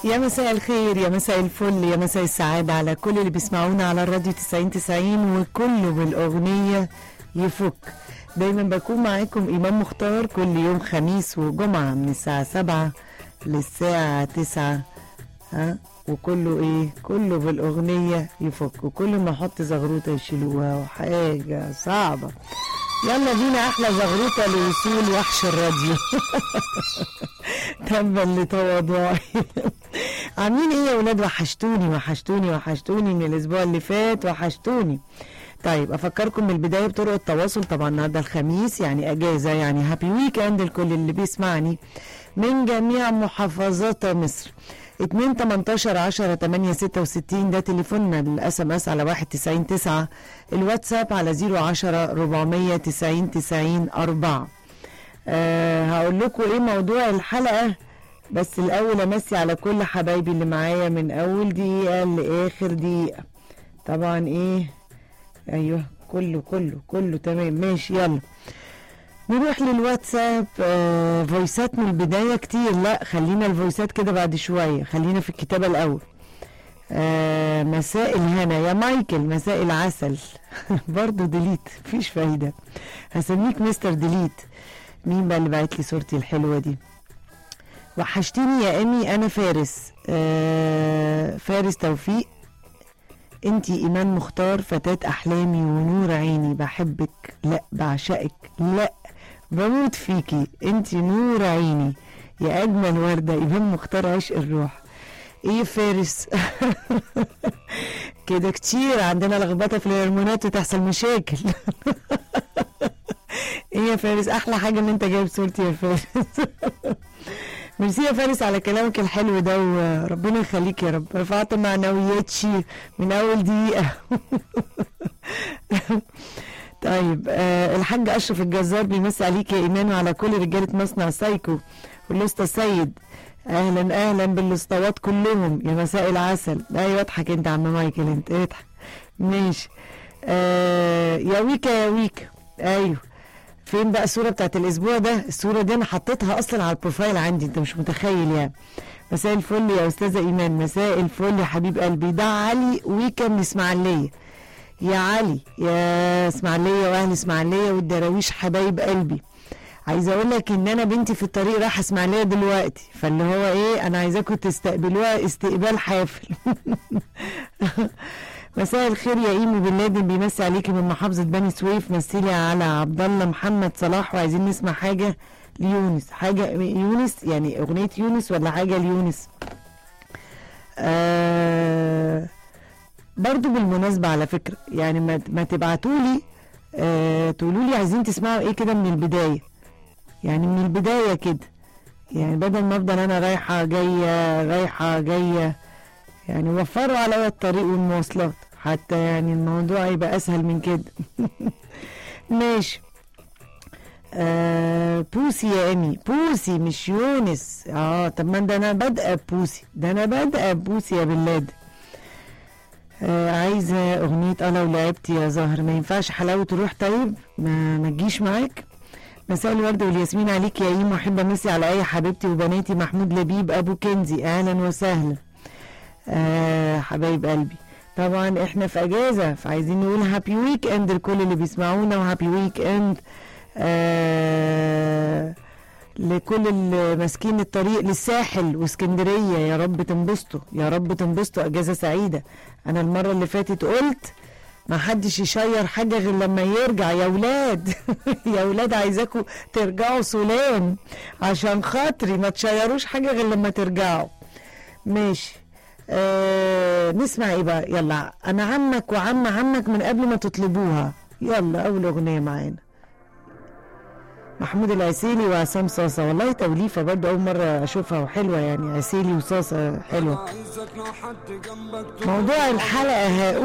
يا مساء الخير يا مساء الفل يا مساء السعادة على كل اللي بيسمعونا على الراديو 90 90 وكله بالأغنية يفك دايما بكون معاكم إمام مختار كل يوم خميس وجمعة من الساعة 7 للساعة 9 ها وكله ايه كله بالأغنية يفك وكل ما احط زغروطة يشيلوها وحاجة صعبة يلا بينا احلى زغروطة لوصول وحش الراديو تبا لتواضعي عاملين ايه يا ولاد وحشتوني وحشتوني وحشتوني من الاسبوع اللي فات وحشتوني طيب افكركم من البدايه بطرق التواصل طبعا النهارده الخميس يعني اجازه يعني هابي ويك اند لكل اللي بيسمعني من جميع محافظات مصر 2 18 10 8 66 ده تليفوننا الاس ام اس على 1 90 9 الواتساب على 010 490 90 4 أه هقول لكم ايه موضوع الحلقه بس الاول امسي على كل حبايبي اللي معايا من اول دقيقه لاخر دقيقه طبعا ايه ايوه كله كله كله تمام ماشي يلا نروح للواتساب آه فويسات من البدايه كتير لا خلينا الفويسات كده بعد شويه خلينا في الكتابه الاول آه مساء الهنا يا مايكل مساء العسل برضو ديليت مفيش فايده هسميك مستر ديليت مين بقى اللي بعت لي صورتي الحلوه دي وحشتيني يا امي انا فارس آه فارس توفيق انتي ايمان مختار فتاة احلامي ونور عيني بحبك لا بعشقك لا بموت فيكي انتي نور عيني يا اجمل وردة ايمان مختار عشق الروح ايه فارس كده كتير عندنا لخبطه في الهرمونات وتحصل مشاكل ايه يا فارس احلى حاجه ان انت جايب صورتي يا فارس ميرسي يا فارس على كلامك الحلو ده وربنا يخليك يا رب رفعت معنوياتي من اول دقيقه طيب آه الحاج اشرف الجزار بيمسي عليك يا ايمان وعلى كل رجاله مصنع سايكو والاسطى السيد اهلا اهلا بالاسطوات كلهم يا مساء العسل ايوه اضحك انت يا عم مايكل انت اضحك ماشي آه يا ويكا يا ويكا ايوه فين بقى الصوره بتاعت الاسبوع ده الصوره دي انا حطيتها اصلا على البروفايل عندي انت مش متخيل يعني مساء الفل يا استاذه ايمان مساء الفل يا حبيب قلبي ده علي ويكا من اسماعيليه يا علي يا اسماعيليه واهل اسماعيليه والدراويش حبايب قلبي عايزه اقول لك ان انا بنتي في الطريق رايحه اسماعيليه دلوقتي فاللي هو ايه انا عايزاكم تستقبلوها استقبال حافل مساء الخير يا ايمي بن لادن بيمسي عليكي من محافظه بني سويف مثلي على عبد الله محمد صلاح وعايزين نسمع حاجه ليونس حاجه يونس يعني اغنيه يونس ولا حاجه ليونس آه برضو بالمناسبه على فكره يعني ما, ما تبعتولي آه تقولوا لي عايزين تسمعوا ايه كده من البدايه يعني من البدايه كده يعني بدل ما افضل انا رايحه جايه رايحه جايه يعني وفروا عليا الطريق والمواصلات حتى يعني الموضوع يبقى اسهل من كده ماشي آه بوسي يا امي بوسي مش يونس اه طب ما ده انا بادئه بوسي ده انا بادئه بوسي يا بلاد آه عايزه اغنيه اه لو لعبت يا زهر ما ينفعش حلاوه تروح طيب ما ما تجيش معاك مساء الورد والياسمين عليك يا ايم واحب امسي على اي حبيبتي وبناتي محمود لبيب ابو كنزي اهلا وسهلا آه حبايب قلبي طبعا احنا في اجازه فعايزين نقول هابي ويك اند لكل اللي بيسمعونا وهابي ويك اند آه لكل اللي ماسكين الطريق للساحل واسكندريه يا رب تنبسطوا يا رب تنبسطوا اجازه سعيده انا المره اللي فاتت قلت ما حدش يشير حاجه غير لما يرجع يا ولاد يا ولاد عايزاكم ترجعوا سلام عشان خاطري ما تشيروش حاجه غير لما ترجعوا ماشي آه نسمع ايه بقى يلا انا عمك وعم عمك من قبل ما تطلبوها يلا اول اغنيه معانا محمود العسيلي وعصام صاصة والله توليفة برضه أول مرة أشوفها وحلوة يعني عسيلي وصاصة حلوة موضوع الحلقة هقول